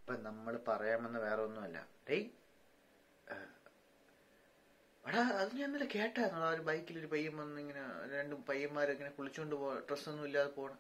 ഇപ്പൊ നമ്മൾ പറയാമെന്ന് വേറെ ഒന്നുമല്ല ഡേയ് ആ, എടാ അത് ഞാൻ ഇന്നലെ കേട്ടായിരുന്നു ആ ഒരു ബൈക്കിൽ ഒരു പയ്യൻ വന്ന് ഇങ്ങനെ രണ്ട് പയ്യന്മാരിങ്ങനെ കുളിച്ചുകൊണ്ട് പോ ഡ്രസ്സൊന്നും ഇല്ലാതെ പോണ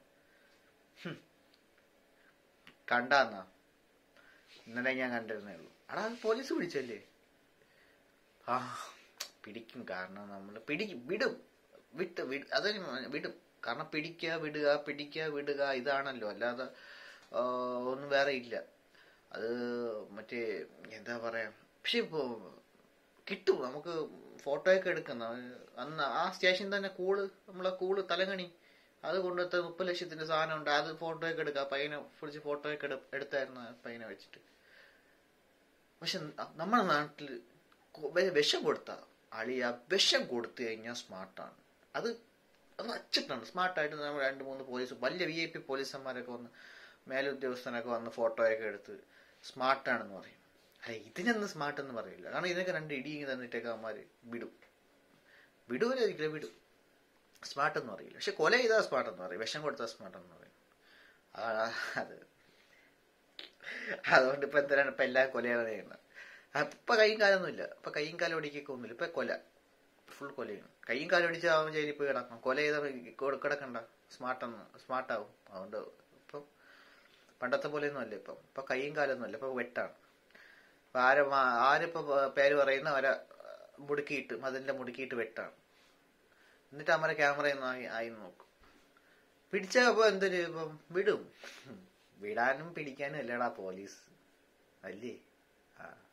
കണ്ടാന്നാ ഇന്നലെ ഞാൻ കണ്ടിരുന്നേ ഉള്ളൂ എടാ അത് പോലീസ് പിടിച്ചല്ലേ ആ പിടിക്കും കാരണം നമ്മൾ പിടിക്കും വിടും വിട്ട് വിട് അതൊരു വിടും കാരണം പിടിക്കുക വിടുക പിടിക്കുക വിടുക ഇതാണല്ലോ അല്ലാതെ ആ, ഒന്നും വേറെ ഇല്ല അത് മറ്റേ എന്താ പറയാ പക്ഷെ ഇപ്പോ കിട്ടും നമുക്ക് ഫോട്ടോയൊക്കെ എടുക്കുന്ന അന്ന് ആ സ്റ്റേഷനിൽ തന്നെ കൂള് നമ്മളെ കൂള് തലങ്ങണി അത് കൊണ്ടുവത്ത മുപ്പത് ലക്ഷത്തിന്റെ സാധനം ഉണ്ട് അത് ഫോട്ടോയൊക്കെ എടുക്കുക പയ്യനെ പിടിച്ച് ഫോട്ടോയൊക്കെ എടു- എടുത്തായിരുന്നു ആ പയ്യനെ വെച്ചിട്ട് പക്ഷെ ന- നമ്മുടെ നാട്ടിൽ വിഷം കൊടുത്ത അളിയ വിഷം കൊടുത്തു കഴിഞ്ഞാൽ സ്മാർട്ടാണ് അത് അത് അച്ചിട്ടാണ് സ്മാർട്ടായിട്ട് നമ്മൾ രണ്ട് മൂന്ന് പോലീസ് വലിയ വി ഐ പി പോലീസന്മാരൊക്കെ വന്ന് മേലുദ്യോഗസ്ഥനൊക്കെ വന്ന് ഫോട്ടോയൊക്കെ എടുത്ത് സ്മാർട്ടാണെന്ന് പറയും അല്ല ഇതിനൊന്നും സ്മാർട്ട് എന്ന് പറയില്ല കാരണം ഇതിനൊക്കെ രണ്ട് ഇടിയും തന്നിട്ടൊക്കെ അവന്മാര് വിടും വിടൂലായിരിക്കില്ല വിടും സ്മാർട്ട് എന്ന് പറയില്ല പക്ഷെ കൊല ചെയ്താൽ സ്മാർട്ട് എന്ന് പറയും വിഷം കൊടുത്താൽ സ്മാർട്ട് എന്ന് പറയും ആ, അത് അതുകൊണ്ട് ഇപ്പൊ എന്തിനാണ് ഇപ്പൊ എല്ലാ കൊലയാണ് ചെയ്യുന്നത് ഇപ്പൊ കൈയും കാലൊന്നുമില്ല ഇപ്പൊ കൈയും കാലം ഒടിക്കൊക്കെ ഒന്നുമില്ല ഇപ്പൊ കൊല ഫുൾ കൊലയാണ് കൈയും കാലം ഒടിച്ച് അവൻ ജയിലിൽ പോയി കിടക്കണം കൊല ചെയ്താൽ കിടക്കണ്ട സ്മാർട്ടെന്ന് സ്മാർട്ടാവും അതുകൊണ്ട് ഇപ്പം പണ്ടത്തെ പോലെയൊന്നും അല്ല ഇപ്പം ഇപ്പൊ കൈയും കാലൊന്നും അല്ല ഇപ്പൊ വെട്ടാണ് ഇപ്പൊ ആരെ മാ- ആരിപ്പോ പേര് പറയുന്ന അവരെ മുടുക്കിയിട്ട് മതിലിന്റെ മുടുക്കിയിട്ട് വെട്ടാണ് എന്നിട്ട് അമ്മരെ ക്യാമറ ആയി ആയി നോക്കും പിടിച്ച അപ്പൊ എന്തൊരു ഇപ്പം വിടും വിടാനും പിടിക്കാനും അല്ലേടാ പോലീസ് അല്ലേ ആ